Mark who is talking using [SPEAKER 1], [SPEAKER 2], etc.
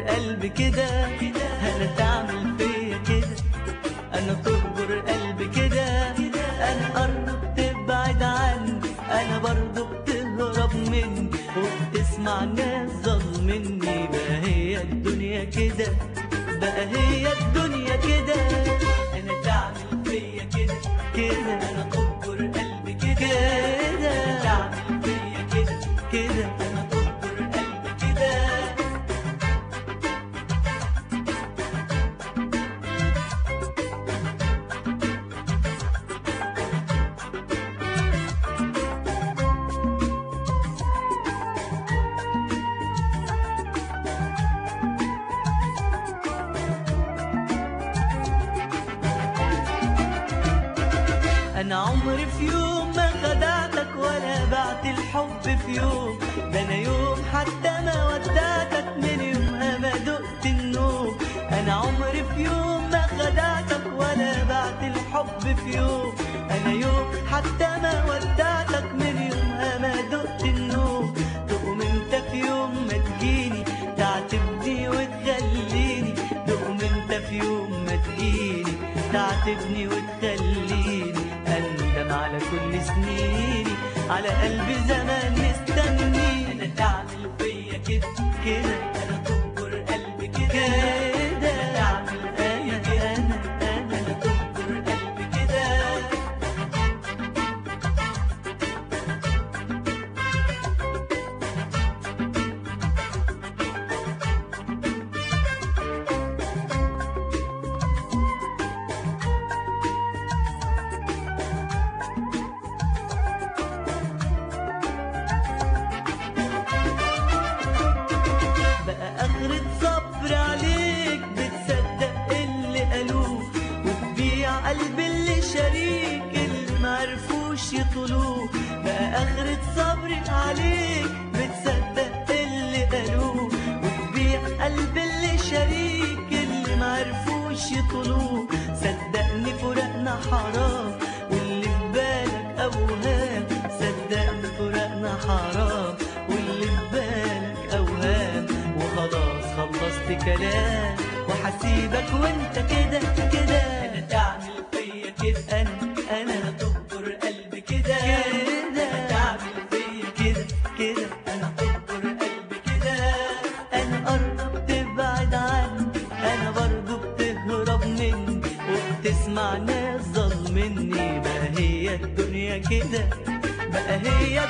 [SPEAKER 1] قلبي كده انا تعمل فيا كده انا تهجر قلبي كده انا قرب تبعد عني انا برضو بتهرب مني وبتسمع ناس ظلمني بقى هي الدنيا كده بقى هي الدنيا كده انا تعمل فيا كده كده انا تهجر قلبي كده انا تعمل فيا كده كده انا تهجر قلبي كده انا عمري في يوم ما خدعتك ولا بعت الحب في يوم ده انا يوم حتى ما ودعتك من يومها ما دقت النوم انا عمري في يوم ما خدعتك ولا بعت الحب في يوم انا يوم حتى ما ودعتك من يومها ما دقت النوم تقوم انت في يوم ما تجيني تعاتبني وتخليني تقوم انت في يوم ما تجيني تعاتبني وتخليني اندم على كل سنيني على قلبي زمان مستني انا تعمل فيا كده كده انا تهجر قلبي كده انا تعمل فيا كده انا انا انا تهجر قلبي كده بقى آخرة صبر عليك بتصدق اللي قالوه وتبيع قلب اللي شريك اللي معرفوش يطلوه بقى آخرة صبر عليك بتصدق اللي قالوه وتبيع قلب اللي شريك اللي معرفوش يطلوه صدقني فراقنا حرام واللي في بالك أوهام صدقني فراقنا حرام واللي في بالك أوهام وخلاص خلصت كلام وحسيبك وانت كده كده انا تعمل فيا كده انا انا تهجر قلبي كده كده انا تعمل فيا كده كده انا تهجر قلبي كده انا قرب تبعد عني انا برضو بتهرب مني وبتسمع ناس ظلمني بقى هي الدنيا كده بقى هي